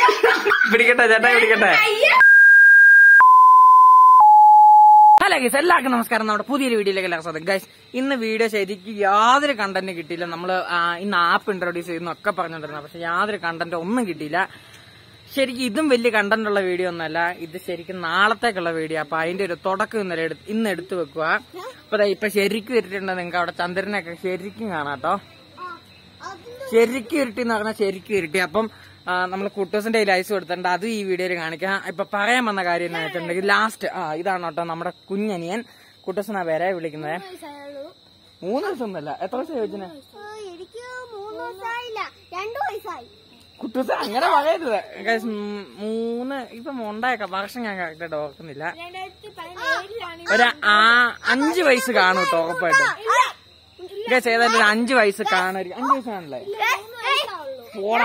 പിടിക്കട്ടെ ചേട്ടാ പിടിക്കട്ടെ ഹലോ ഗൈസ് എല്ലാവർക്കും നമസ്കാരം നമ്മുടെ പുതിയൊരു വീഡിയോയിലേക്ക് എല്ലാവർക്കും സ്വാഗതം ഗൈസ് ഇന്ന് വീഡിയോ ശരിക്കും യാതൊരു കണ്ടന്റ് കിട്ടിയില്ല നമ്മൾ ഇന്ന് ആപ്പ് ഇൻട്രോഡ്യൂസ് ചെയ്യുന്നൊക്കെ പറഞ്ഞോണ്ടിരുന്നത് പക്ഷെ യാതൊരു കണ്ടന്റ് ഒന്നും കിട്ടിയില്ല ശരിക്കും ഇതും വലിയ കണ്ടന്റ് ഉള്ള വീഡിയോ ഒന്നല്ല ഇത് ശരിക്കും നാളത്തേക്കുള്ള വീഡിയോ അപ്പൊ അതിന്റെ ഒരു തുടക്കം ഇന്നലെ എടുത്ത് ഇന്ന് എടുത്തു വെക്കുക അപ്പൊ ദാ ഇപ്പൊ ശരിക്കും ഇരുട്ടിട്ടുണ്ട് നിങ്ങൾക്ക് അവിടെ ചന്ദ്രനൊക്കെ ശരിക്കും കാണാം കേട്ടോ ശരിക്കും ഇരുട്ടി എന്ന് പറഞ്ഞാൽ ശരിക്കും ഇരുട്ടി അപ്പം നമ്മൾ കുട്ടൂസിന്റെ കയ്യിൽ ഐസ് കൊടുത്തിട്ടുണ്ട് അത് ഈ വീഡിയോയിൽ കാണിക്കാം ഇപ്പൊ പറയാൻ വന്ന കാര്യം എന്ന് വെച്ചിട്ടുണ്ടെങ്കിൽ ലാസ്റ്റ് ആ ഇതാണ് കേട്ടോ നമ്മുടെ കുഞ്ഞനിയൻ കുട്ടൂസിനാ പേരെ വിളിക്കുന്നത് മൂന്ന് ദിവസം ഒന്നല്ല എത്ര ദിവസം ചോദിച്ചേ എനിക്ക് മൂന്ന് ദിവസമായില്ല രണ്ടു വയസ്സായി കുട്ടൂസ് അങ്ങനെ പറയരുത് Guys, ഉം, മൂന്ന് ഇപ്പൊ ഉണ്ടായേക്കാം വർഷം ഞാൻ കറക്റ്റായിട്ട് ഓർക്കുന്നില്ല രണ്ടായിരത്തി പതിനേഴിലാണ് ഒരു ആ അഞ്ച് വയസ്സ് കാണും കേട്ടോ ഉറപ്പായിട്ടും ഗൈസ് ഏതായാലും ഒരു അഞ്ച് വയസ്സ് കാണായിരിക്കും അഞ്ച് വയസ്സ് കാണില്ലേ ഓടാ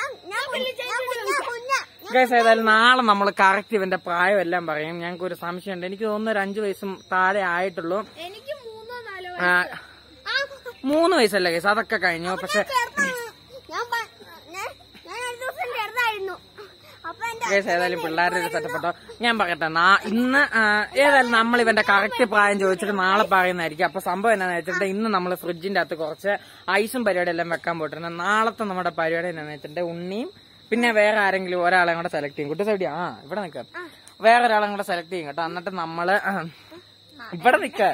ഗൈസ് ഏതായാലും നാളെ നമ്മൾ കറക്റ്റ് ഇവന്റെ പ്രായം എല്ലാം പറയും ഞങ്ങൾക്ക് ഒരു സംശയമുണ്ട് എനിക്ക് തോന്നുന്നു ഒരു അഞ്ചു വയസ്സും താഴെ ആയിട്ടുള്ളൂ എനിക്ക് മൂന്നോ നാലോ ആ, മൂന്ന് വയസ്സല്ല ഗൈസ് അതൊക്കെ കഴിഞ്ഞു പക്ഷെ ഞാൻ പ- ഞാൻ- ഞാൻ രണ്ടു ദിവസം ചെറുതായിരുന്നു അപ്പൊ എന്റെ ഗൈസ് ഏതായാലും പിള്ളേരുടെ ഒരു സെറ്റപ്പെട്ടോ ഞാൻ പറയട്ടെ നാ- ഇന്ന് ആ, ഏതായാലും നമ്മൾ ഇവന്റെ കറക്റ്റ് പ്രായം ചോദിച്ചിട്ട് നാളെ പറയുന്നതായിരിക്കും അപ്പൊ സംഭവം എന്നാന്ന് വെച്ചിട്ടുണ്ടെങ്കിൽ ഇന്ന് നമ്മൾ ഫ്രിഡ്ജിന്റെ അകത്ത് കുറച്ച് ഐസും പരിപാടി എല്ലാം വെക്കാൻ പോയിട്ടുണ്ട് നാളത്തെ നമ്മുടെ പരിപാടി എന്നാന്ന് വെച്ചിട്ടുണ്ടെങ്കിൽ ഉണ്ണിയും പിന്നെ വേറെ ആരെങ്കിലും ഒരാളെ കൂടെ സെലക്ട് ചെയ്യും കുട്ടി സൈഡി ആ ഇവിടെ നിൽക്കാം വേറെ ഒരാളെ കൂടെ സെലക്ട് ചെയ്യും കേട്ടോ എന്നിട്ട് നമ്മള് ആ, ഇവിടെ നിക്ക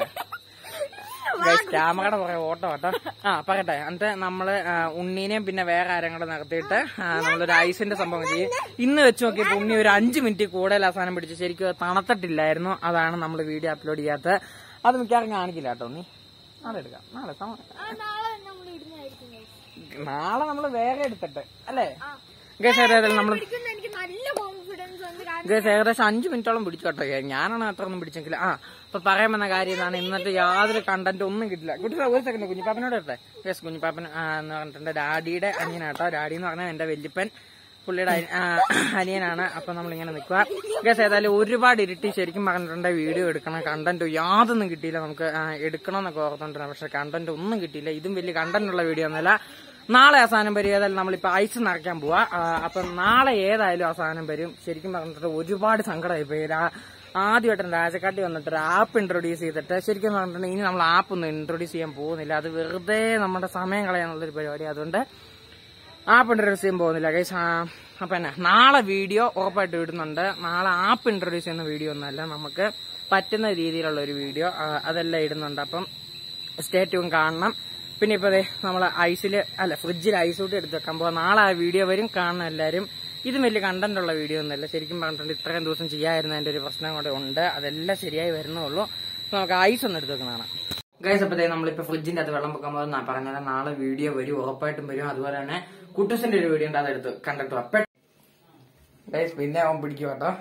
ക്യാമറയുടെ കുറെ ഓട്ടോ കേട്ടോ ആ പറയട്ടെ എന്നിട്ട് നമ്മള് ആ, ഉണ്ണീനെയും പിന്നെ വേറെ ആരും കൂടെ നിർത്തിയിട്ട് ആ, നമ്മളൊരു ഐസിന്റെ സംഭവം ചെയ്യും ഇന്ന് വെച്ച് നോക്കിയപ്പോ ഉണ്ണി ഒരു അഞ്ചു മിനിറ്റ് കൂടുതൽ അവസാനം പിടിച്ച് ശരിക്കും അത് തണുത്തിട്ടില്ലായിരുന്നു അതാണ് നമ്മൾ വീഡിയോ അപ്ലോഡ് ചെയ്യാത്തത് അത് മിക്കവാറും കാണിക്കില്ല കേട്ടോ ഉണ്ണി നാളെ എടുക്കാം നാളെ സമ- നാളെ നമ്മൾ ഇടുന്നതായിരിക്കും നാളെ നമ്മൾ വേറെ എടുത്തിട്ട് അല്ലേ ഗസ് ഏതായാലും നമ്മൾ എനിക്ക് നല്ല കോൺഫിഡൻസ് ഉണ്ട് കാരണം ഗസ് ഏകദേശം അഞ്ചു മിനിറ്റോളം പിടിച്ചു കേട്ടോ ഞാനാണ് അത്ര ഒന്നും പിടിച്ചെങ്കിൽ ആ അപ്പൊ പറയാൻ വന്ന കാര്യം ഇതാണ് ഇന്നത്തെ യാതൊരു കണ്ടന്റ് ഒന്നും കിട്ടില്ല കുട്ടി ഒരു സെക്കൻഡ് കുഞ്ഞിപ്പാപ്പനോട് ഇട്ടെ യെസ് കുഞ്ഞിപ്പാപ്പൻ ആ, എന്ന് പറഞ്ഞിട്ടുണ്ട് ഡാഡിയുടെ അനിയനാട്ടോ ഡാഡി എന്ന് പറഞ്ഞാൽ എന്റെ വല്യപ്പൻ പുള്ളിയുടെ അനി- ആ, അനിയനാണ് അപ്പൊ നമ്മളിങ്ങനെ നിൽക്കുക ഗസ് ഏതായാലും ഒരുപാട് ഇരുട്ടി ശരിക്കും പറഞ്ഞിട്ടുണ്ട് വീഡിയോ എടുക്കണം കണ്ടന്റ് യാതൊന്നും കിട്ടിയില്ല നമുക്ക് ആ, എടുക്കണമെന്നൊക്കെ ഓർത്തുകൊണ്ടിരുന്നു പക്ഷെ കണ്ടന്റ് ഒന്നും കിട്ടിയില്ല ഇതും വലിയ കണ്ടന്റ് ഉള്ള വീഡിയോ ഒന്നുമല്ല നാളെ ആ സാധനം വരും ഏതായാലും നമ്മളിപ്പോ ഐസ് നിറയ്ക്കാൻ പോവാ ആ, അപ്പൊ നാളെ ഏതായാലും ആ സാധനം വരും ശരിക്കും പറഞ്ഞിട്ട് ഒരുപാട് സങ്കടമായി പോയി രാ- ആദ്യമായിട്ട് രാജക്കാട്ടി വന്നിട്ട് ഒരു ആപ്പ് ഇൻട്രൊഡ്യൂസ് ചെയ്തിട്ട് ശരിക്കും പറഞ്ഞിട്ടുണ്ടെങ്കിൽ ഇനി നമ്മൾ ആപ്പ് ഒന്നും ഇൻട്രൊഡ്യൂസ് ചെയ്യാൻ പോകുന്നില്ല അത് വെറുതെ നമ്മുടെ സമയം കളയാനുള്ളൊരു പരിപാടി അതുകൊണ്ട് ആപ്പ് ഇൻട്രൊഡ്യൂസ് ചെയ്യാൻ പോകുന്നില്ല ഗൈസ് അപ്പൊ എന്നാ നാളെ വീഡിയോ ഉറപ്പായിട്ട് ഇടുന്നുണ്ട് നാളെ ആപ്പ് ഇൻട്രൊഡ്യൂസ് ചെയ്യുന്ന വീഡിയോ ഒന്നുമല്ല നമുക്ക് പറ്റുന്ന രീതിയിലുള്ള ഒരു വീഡിയോ അതെല്ലാം ഇടുന്നുണ്ട് അപ്പം സ്റ്റേ ട്യൂൺ കാണണം പിന്നെ ഇപ്പൊ ദേ നമ്മള് ഐസില് അല്ല ഫ്രിഡ്ജിൽ ഐസ് കൂട്ടി എടുത്ത് വെക്കാൻ പോവാ നാളെ ആ വീഡിയോ വരും കാണണം എല്ലാരും ഇതും വലിയ കണ്ടന്റ് ഉള്ള വീഡിയോ ഒന്നുമല്ല ശരിക്കും പറഞ്ഞിട്ടുണ്ട് ഇത്രയും ദിവസം ചെയ്യായിരുന്നതിന്റെ ഒരു പ്രശ്നം കൂടെ ഉണ്ട് അതെല്ലാം ശരിയായി വരുന്നുള്ളൂ അപ്പൊ നമുക്ക് ഐസ് ഒന്ന് എടുത്ത് വെക്കുന്നതാണ് ഗൈസ് അപ്പത്തേ നമ്മളിപ്പോ ഫ്രിഡ്ജിന്റെ അത് വെള്ളം വെക്കാൻ പോകുന്ന പറഞ്ഞത് നാളെ വീഡിയോ വരും ഉറപ്പായിട്ടും വരും അതുപോലെ തന്നെ കുട്ടൂസിന്റെ ഒരു വീഡിയോ ഉണ്ട് അതെടുത്ത് കണ്ടിട്ട് അപ്പ ഗൈസ് പിന്നെ അവൻ പിടിക്കും കേട്ടോ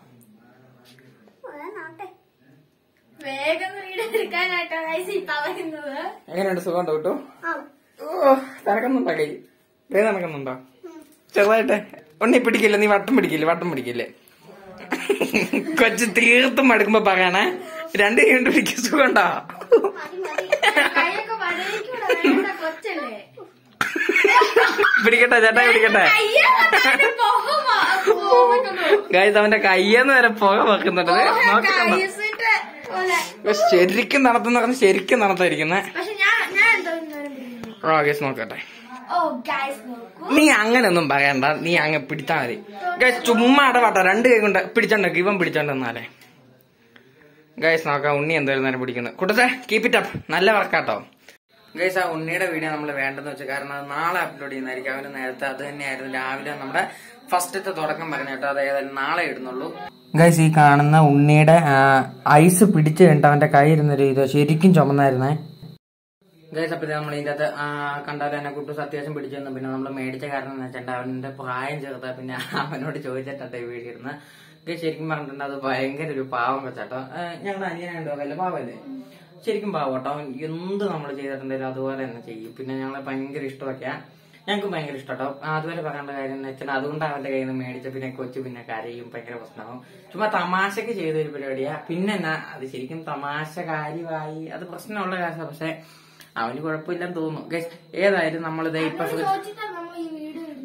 വേഗം വീട് എടുക്കാനായിട്ടാണ് ഐസ് ഈ പറയുന്നത് എങ്ങനെയുണ്ട് സുഖം കേട്ടോ ഓ നടക്കുന്നുണ്ടോ കൈ കൈ നടക്കുന്നുണ്ടോ ചെറുതായിട്ട് ഉണ്ണി പിടിക്കില്ല നീ വട്ടം പിടിക്കില്ലേ വട്ടം പിടിക്കില്ലേ കൊച്ചു തീർത്തും മടുക്കുമ്പോ പറയണേ രണ്ട് കൈ കൊണ്ട് പിടിക്കാൻ സുഖമുണ്ടോ കൈയൊക്കെ വരയ്ക്കൂടെ വേണ്ട കൊച്ചല്ലേ പിടിക്കട്ടെ ചേട്ടാ പിടിക്കട്ടെ അയ്യോ, അതാണ് പുക വ- പോകുന്നത്. ഗൈസ് അവന്റെ കയ്യെന്ന് വരെ പുക വെക്കുന്നുണ്ട് ദേ, നോക്കിക്കണ്ടോ ഐസിന്റെ പോലെ. ഗൈസ്, ശരിക്കും നടത്തുന്ന പറഞ്ഞ ശരിക്കും നടത്തായിരിക്കുന്നേ പക്ഷെ ഞാൻ ഞാൻ എന്തോ ഇന്നേരം പിടിക്കുന്നു. ആ ഗൈസ് നോക്കട്ടെ ഓ ഗൈസ് നോക്കൂ നീ അങ്ങനെയൊന്നും പറയണ്ട നീ അങ്ങ് പിടിച്ചാ മതി ഗൈസ് ചുമ്മാ ഇടപാട്ട രണ്ട് കൈ കൊണ്ട് പിടിച്ചോണ്ടോ ഇവൻ പിടിച്ചോണ്ടെന്നാലേ ഗൈസ് നോക്കാം ഉണ്ണി എന്തായാലും നേരം പിടിക്കുന്നത് കൂട്ടത്തെ കീപ് ഇറ്റ് അപ്പ് നല്ല വർക്കാട്ടോ ഗൈസ് ആ ഉണ്ണിയുടെ വീഡിയോ നമ്മൾ വേണ്ടെന്ന് വെച്ചാൽ കാരണം അത് നാളെ അപ്ലോഡ് ചെയ്യുന്നതായിരിക്കും അവന് നേരത്തെ അത് തന്നെയായിരുന്നു രാവിലെ നമ്മുടെ ഫസ്റ്റത്തെ തുടക്കം പറഞ്ഞു കേട്ടോ അത് ഏതായാലും നാളെ ഇടുന്നുള്ളൂ ഗൈസ് ഈ കാണുന്ന ഉണ്ണിയുടെ ഐസ് പിടിച്ചു കഴിഞ്ഞിട്ട് അവന്റെ കൈ ഇരുന്നൊരു ഇത് ശരിക്കും ചുമന്നായിരുന്നേ ഗൈസ് അപ്പൊ നമ്മൾ ഇതിന്റെ അകത്ത് കണ്ടാലും എന്നെ കുട്ടൂസ് അത്യാവശ്യം പിടിച്ചു തന്നു പിന്നെ നമ്മൾ മേടിച്ച കാരണം എന്ന് വെച്ചിട്ട് അവന്റെ പ്രായം ചെറുതാ പിന്നെ അവനോട് ചോദിച്ചിട്ടുണ്ട് ഈ വീഡിയോ ഇരുന്ന് ഗൈസ് ശരിക്കും പറഞ്ഞിട്ടുണ്ട് അത് ഭയങ്കര ഒരു പാവം വെച്ചാട്ടോ ഞങ്ങൾ അനിയനുണ്ടോ വല്ല പാവല്ലേ ശരിക്കും പാവം കേട്ടോ അവൻ എന്ത് നമ്മൾ ചെയ്തിട്ടുണ്ടെങ്കിലും അതുപോലെ തന്നെ ചെയ്യും പിന്നെ ഞങ്ങളെ ഭയങ്കര ഇഷ്ടമൊക്കെയാ ഞങ്ങൾക്ക് ഭയങ്കര ഇഷ്ടട്ടോ അതുവരെ പറയേണ്ട കാര്യം എന്ന് വെച്ചാൽ അതുകൊണ്ട് അവന്റെ കയ്യിൽ നിന്ന് മേടിച്ച പിന്നെ കൊച്ചു പിന്നെ കരയും ഭയങ്കര പ്രശ്നമാവും ചുമ്മാ തമാശക്ക് ചെയ്ത ഒരു പരിപാടിയാ പിന്നെ എന്നാ അത് ശരിക്കും തമാശ കാര്യമായി അത് പ്രശ്നമുള്ള കാര്യമാണ് പക്ഷെ അവന് കുഴപ്പമില്ലെന്ന് തോന്നുന്നു Guys, ഏതായാലും നമ്മളിത് ഇപ്പൊ ചോദിച്ചിട്ടാണ് നമ്മൾ ഈ വീഡിയോ ഇടുന്നത്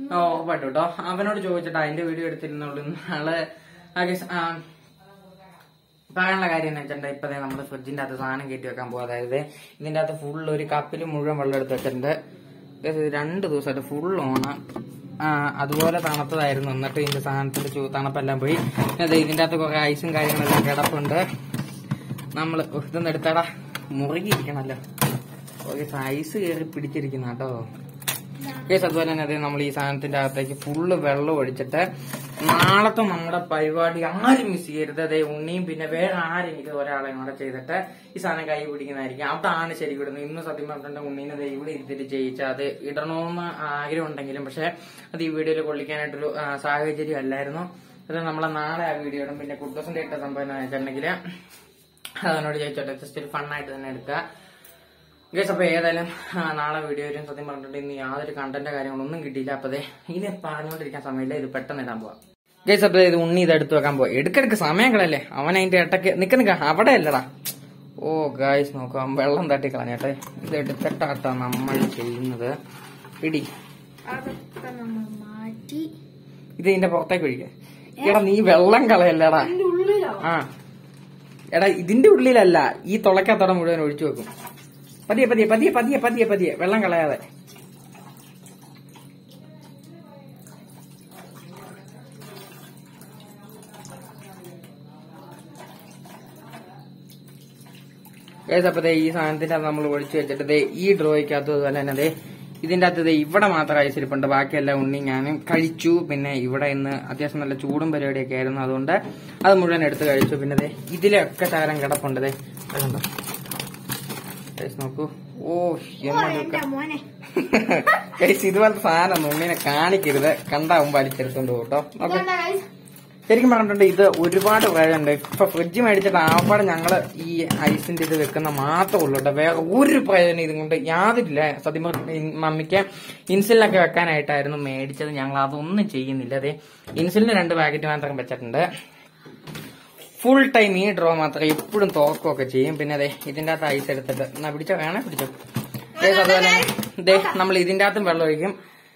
ഓ ഉറപ്പായിട്ടും കേട്ടോ അവനോട് ചോദിച്ചിട്ട് അതിന്റെ വീഡിയോ എടുത്തിരുന്നുള്ളൂ നാളെ ആകെ സ- ആ, പറയാനുള്ള കാര്യം എന്ന് വെച്ചിട്ടുണ്ടെങ്കിൽ ഇപ്പതേ നമ്മൾ ഫ്രിഡ്ജിന്റെ അകത്ത് സാധനം കയറ്റി വെക്കാൻ പോകും അതായത് ഇതിന്റെ അകത്ത് ഫുൾ ഒരു കപ്പിൽ മുഴുവൻ വെള്ളം എടുത്ത് വെച്ചിട്ടുണ്ട് ഇത് രണ്ട് ദിവസമായിട്ട് ഫുൾ ഓണ് അതുപോലെ തണുത്തതായിരുന്നു എന്നിട്ട് ഇതിന്റെ സാധനത്തിന്റെ ചൂ തണുപ്പെല്ലാം പോയി പിന്നെ ദേ ഇതിന്റെ അകത്ത് കുറെ ഐസും കാര്യങ്ങളെല്ലാം കിടപ്പുണ്ട് നമ്മൾ ഇതൊന്നും എടുത്താടാ മുറുകിയിരിക്കണല്ലോ ഓക്കെ ഐസ് കയറി പിടിച്ചിരിക്കുന്ന കേട്ടോ കേസ് അതുപോലെ തന്നെ അതെ നമ്മൾ ഈ സാധനത്തിന്റെ അകത്തേക്ക് ഫുള്ള് വെള്ളം ഒഴിച്ചിട്ട് നാളത്തെ നമ്മുടെ പരിപാടി ആരും മിസ് ചെയ്യരുത് അതെ ഉണ്ണിയും പിന്നെ വേറെ ആരെങ്കിലും ഒരാളെയും കൂടെ ചെയ്തിട്ട് ഈ സാധനം കൈ പിടിക്കുന്നതായിരിക്കും അതാണ് ശരി വിടുന്നത് ഇന്ന് സത്യം പറഞ്ഞിട്ടുണ്ട് ഉണ്ണീനെ ദേ ഇവിടെ ഇരുത്തിട്ട് ചെയ്യിച്ച അത് ഇടണമെന്ന് ആഗ്രഹം ഉണ്ടെങ്കിലും പക്ഷെ അത് ഈ വീഡിയോയിൽ കൊള്ളിക്കാനായിട്ടൊരു ആ, സാഹചര്യം അല്ലായിരുന്നു അത് നമ്മളെ നാളെ ആ വീഡിയോ ഇടും പിന്നെ കുട്ടൂസിന്റെ ഇട്ട സംഭവം എന്ന് വെച്ചിട്ടുണ്ടെങ്കിൽ അതിനോട് ചോദിച്ചോട്ടെ ജസ്റ്റ് ഒരു ഫണ്ണായിട്ട് തന്നെ എടുക്കുക ഗേസ് അപ്പൊ ഏതായാലും ആ, നാളെ വീഡിയോ വരും സത്യം പറഞ്ഞിട്ട് ഇന്ന് യാതൊരു കണ്ടന്റ് കാര്യങ്ങളൊന്നും കിട്ടിയില്ല അപ്പൊ ദേ ഇനി പറഞ്ഞുകൊണ്ടിരിക്കാൻ സമയമില്ല ഇത് പെട്ടെന്ന് ഇടാൻ പോവാം ഗേസ് അപ്പൊ ഇത് ഉണ്ണി ഇത് എടുത്ത് വെക്കാൻ പോവാ എടുക്കെടുക്ക് സമയങ്ങളല്ലേ അവൻ അതിന്റെ ഇടയ്ക്ക് നിക്ക നിക്ക അവിടെ അല്ലടാ ഓ ഗായ്സ് നോക്കാം വെള്ളം തട്ടി കളഞ്ഞട്ടെ ഇത് എടുത്തിട്ടാട്ടോ നമ്മൾ ചെയ്യുന്നത് ഇടി അതൊക്കെ നമ്മൾ മാറ്റി ഇത് ഇതിന്റെ പുറത്തേക്ക് ഒഴിക്കുക എടാ നീ വെള്ളം കളയല്ലടാ അതിന്റെ ഉള്ളിലോ ആ എടാ ഇതിന്റെ ഉള്ളിലല്ല ഈ തുളക്കത്തോടെ മുഴുവൻ ഒഴിച്ചു വെക്കും പതിയെ പതിയെ പതിയെ പതിയെ പതിയെ പതിയെ വെള്ളം കളയാതെ Guys, അപ്പൊ ദേ ഈ സാധനത്തിന്റെ നമ്മൾ ഒഴിച്ചു വെച്ചിട്ട് ദേ ഈ ഡ്രോയ്ക്കകത്ത് അതുപോലെ തന്നെ ദേ ഇതിന്റെ അകത്ത് ദേ ഇവിടെ മാത്രം ഐസിരിപ്പുണ്ട് ബാക്കിയെല്ലാം ഉണ്ണി ഞാനും കഴിച്ചു പിന്നെ ഇവിടെ ഇന്ന് അത്യാവശ്യം നല്ല ചൂടും പരിപാടിയൊക്കെ ആയിരുന്നു അതുകൊണ്ട് അത് മുഴുവൻ എടുത്ത് കഴിച്ചു പിന്നെ ദേ ഇതിലൊക്കെ ശകലം കിടപ്പുണ്ട് ദേ അതുണ്ടോ Guys, നോക്കൂ ഓ എന്നൊക്കെ മോനെ കഴിച്ച് ഇതുപോലത്തെ സാധനം ഉണ്ണിനെ കാണിക്കരുത് കണ്ടാവും വലിച്ചെടുത്തോണ്ട് പോകും കേട്ടോ ഓക്കെ ഇതുകൊണ്ടാ guys. ശരിക്കും പറഞ്ഞിട്ടുണ്ട് ഇത് ഒരുപാട് പ്രയോജനമുണ്ട് ഇപ്പൊ ഫ്രിഡ്ജ് മേടിച്ചിട്ട് ആപ്പാട് ഞങ്ങള് ഈ ഐസിന്റെ ഇത് വെക്കുന്ന മാത്രമേ ഉള്ളൂ കേട്ടോ വേറെ ഒരു പ്രയോജനം ഇതും കൊണ്ട് യാതൊരില്ല സത്യം പറഞ്ഞ മമ്മിക്ക് ഇൻസുലിനൊക്കെ വെക്കാനായിട്ടായിരുന്നു മേടിച്ചത് ഞങ്ങൾ അതൊന്നും ചെയ്യുന്നില്ല അതെ ഇൻസുലിന് രണ്ട് പാക്കറ്റ് മാത്രം വെച്ചിട്ടുണ്ട് ഫുൾ ടൈം ഈ ഡ്രോ മാത്രം എപ്പോഴും തോക്കുകയൊക്കെ ചെയ്യും പിന്നെ അതെ ഇതിന്റെ അകത്ത് ഐസ് എടുത്തിട്ട് എന്നാ പിടിച്ചോ വേണേ പിടിച്ചോ ദേ, അതുപോലെ തന്നെ ദേ നമ്മൾ ഇതിന്റെ അകത്തും വെള്ളം ഒഴിക്കും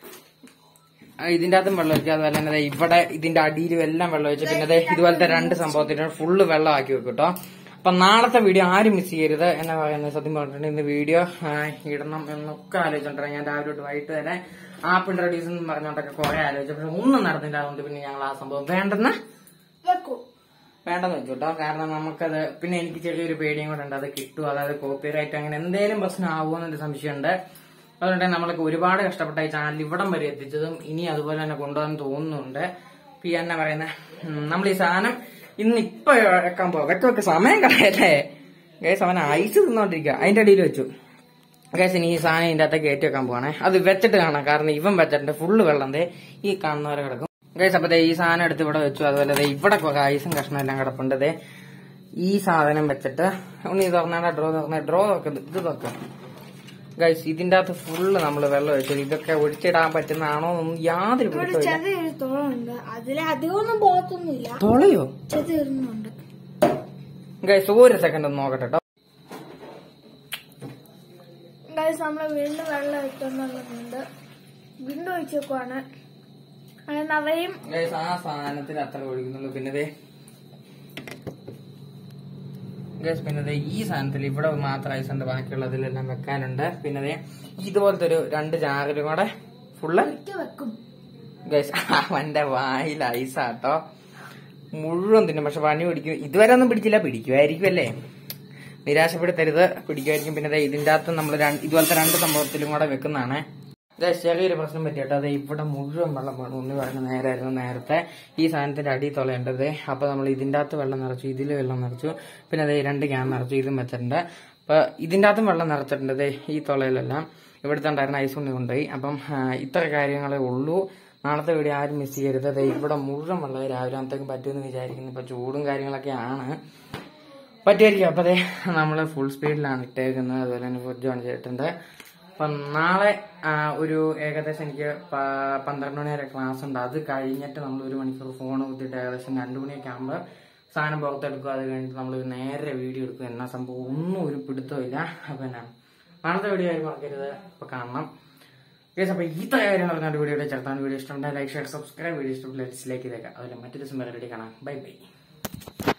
ആ, ഇതിന്റെ അകത്തും വെള്ളം ഒഴിക്കും അതുപോലെ തന്നെ ദേ ഇവിടെ ഇതിന്റെ അടിയിലും എല്ലാം വെള്ളം ഒഴിച്ചു പിന്നെ ദേ ഇതുപോലത്തെ രണ്ട് സംഭവത്തിന് ഫുള്ള് വെള്ളം ആക്കി വെക്കും കേട്ടോ അപ്പൊ നാളത്തെ വീഡിയോ ആരും മിസ് ചെയ്യരുത് എന്നാ പറയുന്നത് സത്യം പറഞ്ഞിട്ടുണ്ട് ഇന്ന് വീഡിയോ ഇടണം എന്നൊക്കെ ആലോചിച്ചിട്ടുണ്ട് ഞാൻ രാവിലെ തൊട്ട് വൈകിട്ട് വരെ ആപ്പ് ഇൻട്രൊഡ്യൂസ് എന്ന് പറഞ്ഞോണ്ടൊക്കെ കുറെ ആലോചിച്ചു പക്ഷെ ഒന്നും നടന്നില്ല അതുകൊണ്ട് പിന്നെ ഞങ്ങൾ ആ സംഭവം വേണ്ടെന്ന് വെക്കൂ വേണ്ടെന്ന് വെച്ചു കേട്ടോ കാരണം നമുക്കത് പിന്നെ എനിക്ക് ചെറിയൊരു പേടിയും കൂടെ ഉണ്ട് അത് കിട്ടും അതായത് കോപ്പി റൈറ്റ് അങ്ങനെ എന്തെങ്കിലും പ്രശ്നം ആവുമെന്നൊരു സംശയമുണ്ട് അതുകൊണ്ട് നമ്മൾക്ക് ഒരുപാട് കഷ്ടപ്പെട്ട ഈ ചാനൽ ഇവിടം വരെ എത്തിച്ചതും ഇനി അതുപോലെ തന്നെ കൊണ്ടുപോകാൻ തോന്നുന്നുണ്ട് പി എന്നാ പറയുന്നത് നമ്മൾ ഈ സാധനം ഇന്ന് ഇപ്പൊ വെക്കാൻ പോകാം വെക്ക വെക്ക സമയം കളയല്ലേ ഗൈസ് അവൻ ഐസ് തിന്നോണ്ടിരിക്കുക അതിന്റെ അടിയിൽ വെച്ചു ഗൈസ് ഇനി ഈ സാധനം ഇതിന്റെ അകത്തേക്ക് കയറ്റി വെക്കാൻ പോവാണേ അത് വെച്ചിട്ട് കാണാം കാരണം ഇവൻ വെച്ചിട്ടുണ്ട് ഫുള്ള് വെള്ളം ദേ ഈ കാണുന്നവരെ കിടക്കും ഗൈസ് അപ്പൊ ദേ ഈ സാധനം എടുത്ത് ഇവിടെ വെച്ചു അതുപോലെ ദേ ഇവിടെ കുറെ ഐസും കഷ്ണം എല്ലാം കിടപ്പുണ്ട് ദേ ഈ സാധനം വെച്ചിട്ട് ഉണ്ണി തുറന്നാ ഡ്രോ തുറന്ന ഡ്രോ തുറക്കുന്നത് ഇത് തുറക്കാം ഗൈസ് ഇതിന്റെ അകത്ത് ഫുള്ള് നമ്മൾ വെള്ളം ഒഴിച്ചു ഇതൊക്കെ ഒഴിച്ചിടാൻ പറ്റുന്നതാണോ എന്നൊന്നും യാതൊരു ഇവിടെ പിടുത്തമില്ല ചെറിയൊരു തുളമുണ്ട് അതിൽ അധികമൊന്നും പോകത്തൊന്നുമില്ല തുളയോ ചെറിയുന്നുണ്ട് ഗൈസ് ഒരു സെക്കൻഡ് ഒന്ന് നോക്കട്ടെ കേട്ടോ ഗൈസ് നമ്മള് വീണ്ടും വെള്ളം വെക്കുന്നുണ്ട് വീണ്ടും ഒഴിച്ച് വെക്കുവാണ് അങ്ങനെ നവയും ഗൈസ് ആ സാധനത്തിൽ അത്ര ഒഴിക്കുന്നുള്ളൂ പിന്നെ ദേ ഗൈസ് പിന്നെ ദേ ഈ സാധനത്തിൽ ഇവിടെ മാത്രം ഐസ് ഉണ്ട് ബാക്കിയുള്ളതിലെല്ലാം വെക്കാനുണ്ട് പിന്നെ ദേ ഇതുപോലത്തെ ഒരു രണ്ട് ജാറിലും കൂടെ ഫുള്ള് ഒഴിച്ച് വെക്കും ഗൈസ് അവന്റെ വായിൽ ഐസാട്ടോ മുഴുവൻ തിന്നും പക്ഷെ പണി പിടിക്കും ഇതുവരെ ഒന്നും പിടിച്ചില്ല പിടിക്കുമായിരിക്കും അല്ലേ നിരാശപ്പെടുത്തരുത് പിടിക്കുമായിരിക്കും പിന്നെ ദേ ഇതിന്റെ അകത്ത് നമ്മൾ ഇതുപോലത്തെ രണ്ട് സംഭവത്തിലും കൂടെ വെക്കുന്നതാണ് ഗൈസ് ചെറിയൊരു പ്രശ്നം പറ്റിയിട്ട് അത് ഇവിടെ മുഴുവൻ വെള്ളം വേണം ഉണ്ണി പറഞ്ഞ നേരായിരുന്നു നേരത്തെ ഈ സാധനത്തിന്റെ അടി തുളയേണ്ടത് അപ്പൊ നമ്മൾ ഇതിന്റെ അകത്ത് വെള്ളം നിറച്ചു ഇതിൽ വെള്ളം നിറച്ചു പിന്നെ അതേ രണ്ട് ക്യാൻ നിറച്ചു ഇതും വെച്ചിട്ടുണ്ട് അപ്പൊ ഇതിന്റെ അകത്തും വെള്ളം നിറച്ചിട്ടുണ്ട് ദേ ഈ തുളയിലെല്ലാം ഇവിടുത്തെ ഉണ്ടായിരുന്ന ഐസ് ഉണ്ണി കൊണ്ടുപോയി അപ്പം ആ, ഇത്ര കാര്യങ്ങളേ ഉള്ളൂ നാളത്തെ വീഡിയോ ആരും മിസ് ചെയ്യരുത് ദേ ഇവിടെ മുഴുവൻ വെള്ളം രാവിലെ ആകുമ്പോഴത്തേക്കും പറ്റുമെന്ന് വിചാരിക്കുന്നു ഇപ്പൊ ചൂടും കാര്യങ്ങളൊക്കെ ആണ് പറ്റുമായിരിക്കും അപ്പൊ അതെ നമ്മള് ഫുൾ സ്പീഡിലാണ് ഇട്ടേക്കുന്നത് അതുപോലെ തന്നെ ഫ്രിഡ്ജ് ഓൺ ചെയ്തിട്ടുണ്ട് അപ്പം നാളെ ആ, ഒരു ഏകദേശം എനിക്ക് പ- പന്ത്രണ്ട് മണി വരെ ക്ലാസ് ഉണ്ട് അത് കഴിഞ്ഞിട്ട് നമ്മൾ ഒരു മണിക്കൂർ ഫോൺ കുത്തിയിട്ട് ഏകദേശം രണ്ടു മണിയൊക്കെ ആകുമ്പോൾ സാധനം പുറത്തെടുക്കും അത് കഴിഞ്ഞിട്ട് നമ്മൾ നേരെ വീഡിയോ എടുക്കും എന്നാ സംഭവം ഒന്നും ഒരു പിടുത്തമില്ല അപ്പൊ എന്നാ നാളത്തെ വീഡിയോ ആരും മറക്കരുത് അപ്പൊ കാണണം ഗൈസ് അപ്പൊ ഇത്ര കാര്യം പറഞ്ഞ വീഡിയോ ചേർത്താണ് വീഡിയോ ഇഷ്ടമുണ്ടെങ്കിൽ ലൈക്ക് ഷെയർ സബ്സ്ക്രൈബ് വീഡിയോ ഇഷ്ടപ്പെട്ട ഡിസ്ലൈക്ക് ചെയ്തേക്കാം അതുപോലെ മറ്റൊരു ദിവസം വേറെ കാണാം ബൈ ബൈ